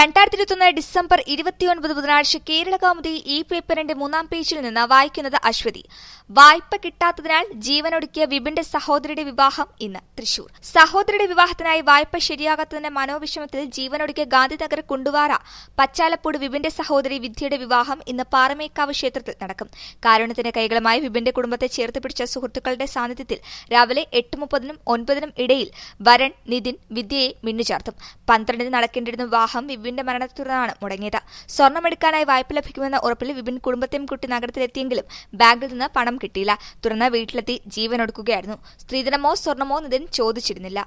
രണ്ടായിരത്തി ഇരുപത്തൊന്ന് ഡിസംബർ ഇരുപത്തിയൊൻപത് ബുധനാഴ്ച കേരള കൗമുദി ഈ പേപ്പറിന്റെ മൂന്നാം പേജിൽ നിന്ന് വായിക്കുന്നത് അശ്വതി വായ്പ കിട്ടാത്തതിനാൽ ജീവനൊടുക്കിയ വിപിന്റെ സഹോദരിയുടെ വിവാഹം ഇന്ന് തൃശൂർ സഹോദരിയുടെ വിവാഹത്തിനായി വായ്പ ശരിയാകാത്തതിന്റെ മനോവിഷമത്തിൽ ജീവനൊടുക്കിയ ഗാന്ധിനഗർ കുണ്ടുവാറ പച്ചാലപ്പൂട് വിപിന്റെ സഹോദരി വിദ്യയുടെ വിവാഹം ഇന്ന് പാറമേക്കാവ് ക്ഷേത്രത്തിൽ നടക്കും കാരുണ്യത്തിന്റെ കൈകളുമായി വിപിന്റെ കുടുംബത്തെ ചേർത്ത് പിടിച്ച സുഹൃത്തുക്കളുടെ സാന്നിധ്യത്തിൽ രാവിലെ എട്ട് മുപ്പതിനും ഒൻപതിനും ഇടയിൽ വരൺ നിതിൻ വിദ്യയെ മിന്നുചാർത്തും പന്ത്രണ്ടിന് നടക്കേണ്ടിരുന്ന വിവാഹം വിപിന്റെ മരണത്തെ തുടർന്നാണ് മുടങ്ങിയത് സ്വർണ്ണമെടുക്കാനായി വായ്പ ലഭിക്കുമെന്ന ഉറപ്പിൽ വിപിൻ കുടുംബത്തെയും കുട്ടി നഗരത്തിലെത്തിയെങ്കിലും ബാങ്കിൽ നിന്ന് പണം കിട്ടിയില്ല തുടർന്ന് വീട്ടിലെത്തി ജീവനൊടുക്കുകയായിരുന്നു സ്ത്രീധനമോ സ്വർണമോ നിതിൻ ചോദിച്ചിരുന്നില്ല